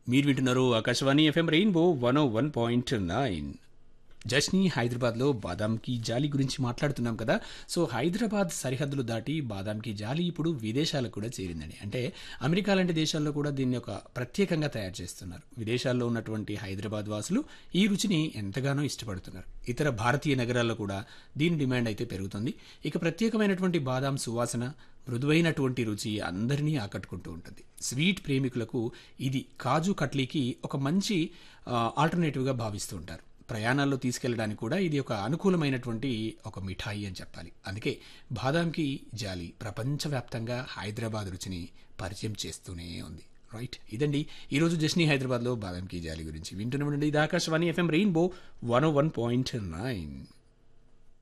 మీరు వింటున్నారు Akashvani FM rainbow one one point nine జస్ని హైదరాబాద్లో బాదాంకి జాలి గురించి మాట్లాడుతున్నాం కదా సో హైదరాబాద్ సరిహద్దులు దాటి బాదాంకి జాలి ఇప్పుడు విదేశాలకు కూడా చేరిందండి అంటే అమెరికా లాంటి దేశాల్లో కూడా దీన్ని ఒక ప్రత్యేకంగా తయారు చేస్తున్నారు విదేశాల్లో ఉన్నటువంటి హైదరాబాద్ వాసులు ఈ రుచిని ఎంతగానో ఇష్టపడుతున్నారు ఇతర భారతీయ నగరాల్లో కూడా దీని డిమాండ్ అయితే పెరుగుతుంది ఇక ప్రత్యేకమైనటువంటి బాదాం సువాసన మృదువైనటువంటి రుచి అందరినీ ఆకట్టుకుంటూ ఉంటుంది స్వీట్ ప్రేమికులకు ఇది కాజు కట్లీకి ఒక మంచి ఆల్టర్నేటివ్గా భావిస్తూ ఉంటారు ప్రయాణాల్లో తీసుకెళ్ళడానికి కూడా ఇది ఒక అనుకూలమైనటువంటి ఒక మిఠాయి అని చెప్పాలి అందుకే బాదాంకి జాలి ప్రపంచవ్యాప్తంగా హైదరాబాద్ రుచిని పరిచయం చేస్తూనే ఉంది రైట్ ఇదండి ఈరోజు జస్ని హైదరాబాద్లో బాదాంకి జాలి గురించి వింటున్నామండి ఇది Akashvani FM rainbow one one point nine